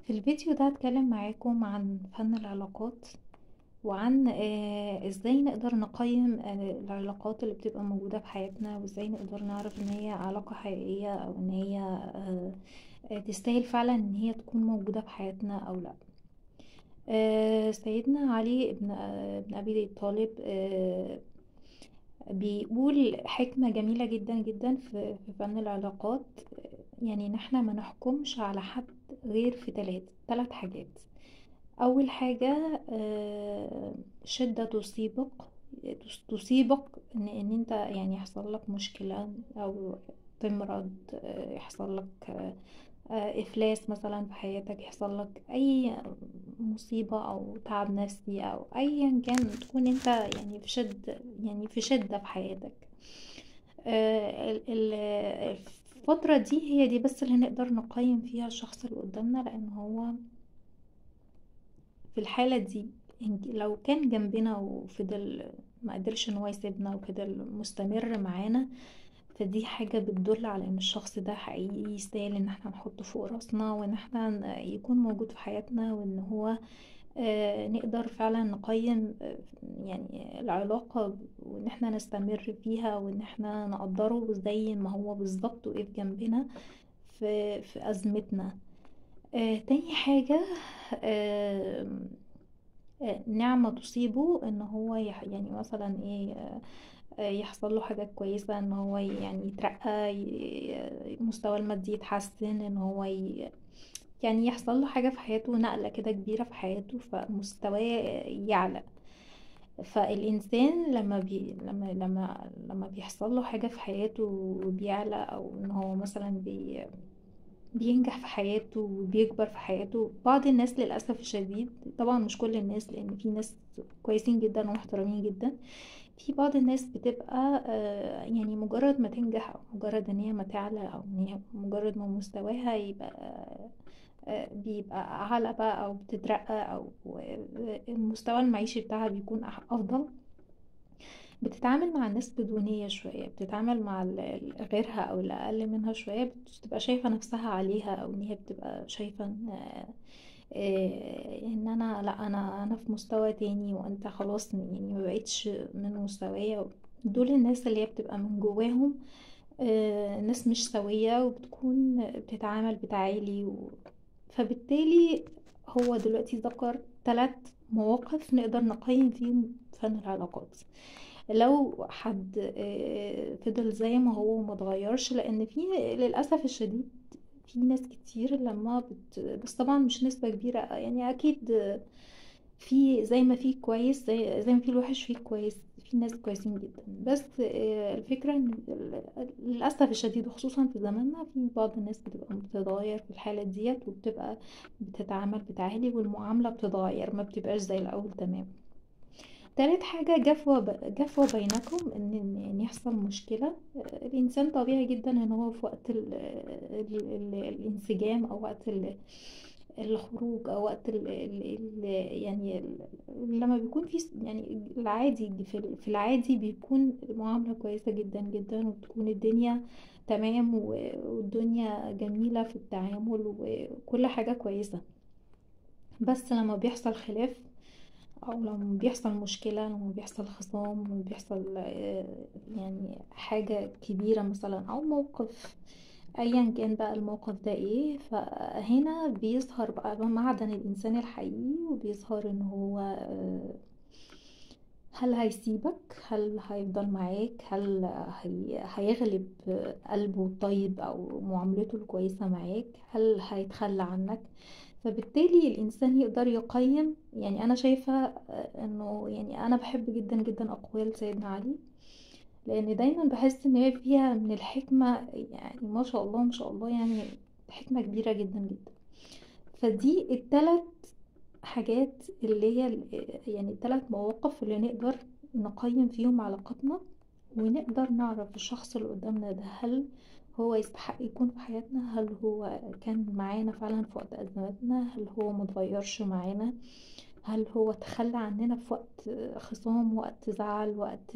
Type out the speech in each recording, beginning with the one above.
في الفيديو ده هتكلم معاكم عن فن العلاقات وعن آه، ازاي نقدر نقيم آه، العلاقات اللي بتبقى موجودة في حياتنا وازاي نقدر نعرف ان هي علاقة حقيقية او ان هي آه، آه، تستاهل فعلا ان هي تكون موجودة في حياتنا او لا آه، سيدنا علي بن آه، بن ابي طالب آه، بيقول حكمة جميلة جدا جدا في في فن العلاقات يعني ان احنا ما نحكمش على حد غير في تلات تلات حاجات اول حاجة آه، شدة تصيبك تصيبك ان ان انت يعني يحصل لك مشكلة او تمرض آه، يحصل لك آه، آه، افلاس مثلا في حياتك يحصل لك اي مصيبة او تعب نفسي او ايا كان تكون انت يعني في شد يعني في شدة في حياتك آه، ال- ال- الفترة دي هي دي بس اللي نقدر نقيم فيها الشخص اللي قدامنا لان هو في الحالة دي إن- لو كان جنبنا وفضل ما قدرش ان هو يسيبنا وفضل مستمر معانا فدي حاجة بتدل على ان الشخص ده حقيقي يستاهل ان احنا نحطه فوق راسنا وان احنا ن- يكون موجود في حياتنا وان هو آه، نقدر فعلا نقيم آه، يعني العلاقة وان احنا نستمر فيها وان احنا نقدره زي ما هو بالظبط وقف جنبنا في في أزمتنا آه، تاني حاجة آه، آه، نعمة تصيبه ان هو يح يعني مثلا ايه آه، آه، يحصل له حاجات كويسة ان هو يعني يترقى ي- مستوى المادي يتحسن ان هو ي... يعني يحصل له حاجة في حياته نقلة كده كبيرة في حياته فمستواه يعلى فالإنسان لما بي لما لما لما بيحصل له حاجة في حياته وبيعلى أو إن هو مثلا بي بينجح في حياته وبيكبر في حياته بعض الناس للأسف الشديد طبعا مش كل الناس لأن في ناس كويسين جدا ومحترمين جدا في بعض الناس بتبقى آه، يعني مجرد ما تنجح أو مجرد إن هي ما تعلى أو إن هي مجرد ما مستواها يبقى آه، بيبقى أعلى بقى أو بتترقى أو آه، المستوى المعيشي بتاعها بيكون أح- أفضل بتتعامل مع الناس بدونية شوية بتتعامل مع ال- ال- غيرها أو اللي أقل منها شوية بتبقى شايفة نفسها عليها أو إن هي بتبقى شايفة إن آه، إن أنا لأ أنا أنا في مستوى تاني وأنت خلاص يعني ما بقتش من مستوايا دول الناس اللي هي بتبقى من جواهم آه، ناس مش سوية وبتكون بتتعامل بتعالي و... فبالتالي هو دلوقتي ذكر ثلاث مواقف نقدر نقيم فيهم فن العلاقات لو حد آه، فضل زي ما هو وما اتغيرش لان في للاسف الشديد في ناس كتير لما بت... بس طبعا مش نسبة كبيرة يعني اكيد آه، في زي ما في كويس زي, زي ما في الوحش في كويس في ناس كويسين جدا بس آه، الفكرة ان ال- للأسف الشديد وخصوصا في زماننا في بعض الناس بتبقى بتتغير في الحالة ديت وبتبقى بتتعامل بتعالي والمعاملة بتتغير ما بتبقاش زي الأول تمام تالت حاجة جفوة ب... جفوة بينكم إن إن إن يحصل مشكلة آه، الإنسان طبيعي جدا إن هو في وقت ال... ال... ال... الانسجام أو وقت ال... الخروج أو وقت ال... ال... ال... يعني ال... لما بيكون في س- يعني العادي في ال- في العادي بيكون المعاملة كويسة جدا جدا وبتكون الدنيا تمام و... والدنيا جميلة في التعامل وكل حاجة كويسة بس لما بيحصل خلاف او لما بيحصل مشكلة لما بيحصل خصام لما بيحصل آه، يعني حاجة كبيرة مثلا او موقف ايا كان بقى الموقف ده ايه فهنا بيظهر بقى معدن الانسان الحقيقي وبيظهر ان هو آه، هل هيسيبك هل هيفضل معاك هل هي... هيغلب قلبه الطيب او معاملته الكويسة معاك هل هيتخلى عنك فبالتالي الانسان يقدر يقيم يعني انا شايفة آه، انه يعني انا بحب جدا جدا اقوال سيدنا علي لان دايما بحس ان هي فيها من الحكمة يعني ما شاء الله ما شاء الله يعني حكمة كبيرة جدا جدا فدي التلات حاجات اللي هي ال- يعني التلات مواقف اللي نقدر نقيم فيهم علاقتنا ونقدر نعرف الشخص اللي قدامنا ده هل هو يستحق يكون في حياتنا هل هو كان معانا فعلا في وقت أزماتنا هل هو متغيرش معانا هل هو تخلى عننا في وقت خصام وقت زعل وقت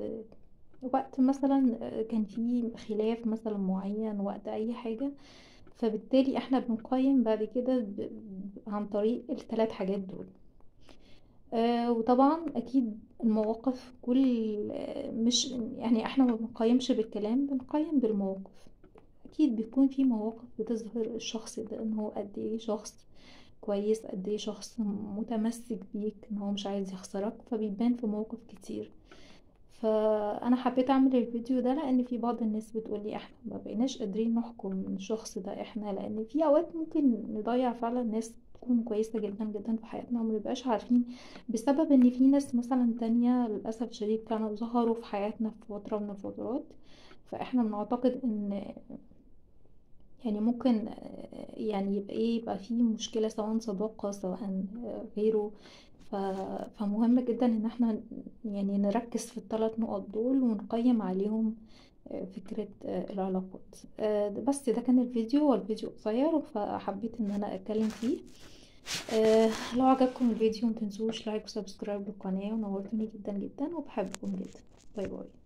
وقت مثلا كان فيه خلاف مثلا معين وقت أي حاجة فبالتالي احنا بنقيم بعد كده ب... ب- عن طريق الثلاث حاجات دول آه وطبعا اكيد المواقف كل آه، مش يعني احنا ما بنقيمش بالكلام بنقيم بالمواقف اكيد بيكون في مواقف بتظهر الشخص ده ان هو قد ايه شخص كويس قد ايه شخص متمسك بيك ان هو مش عايز يخسرك فبيبان في مواقف كتير فانا حبيت اعمل الفيديو ده لان في بعض الناس بتقولي احنا ما بقيناش قادرين نحكم الشخص ده احنا لان في اوقات ممكن نضيع فعلا ناس تكون كويسة جدا جدا في حياتنا وما نبقاش عارفين بسبب ان في ناس مثلا تانية للأسف الشديد كانوا ظهروا في حياتنا في فترة من الفترات فاحنا بنعتقد ان يعني ممكن آه، يعني يبقى ايه يبقى في مشكلة سواء صداقة سواء آه، غيره ف... فمهم جدا ان احنا يعني نركز في الثلاث نقط دول ونقيم عليهم آه، فكرة آه، العلاقات آه، ده- بس ده كان الفيديو والفيديو قصير فحبيت ان انا اتكلم فيه آه، لو عجبكم الفيديو متنسوش لايك وسبسكرايب للقناة ونورتوني جدا جدا وبحبكم جدا باي باي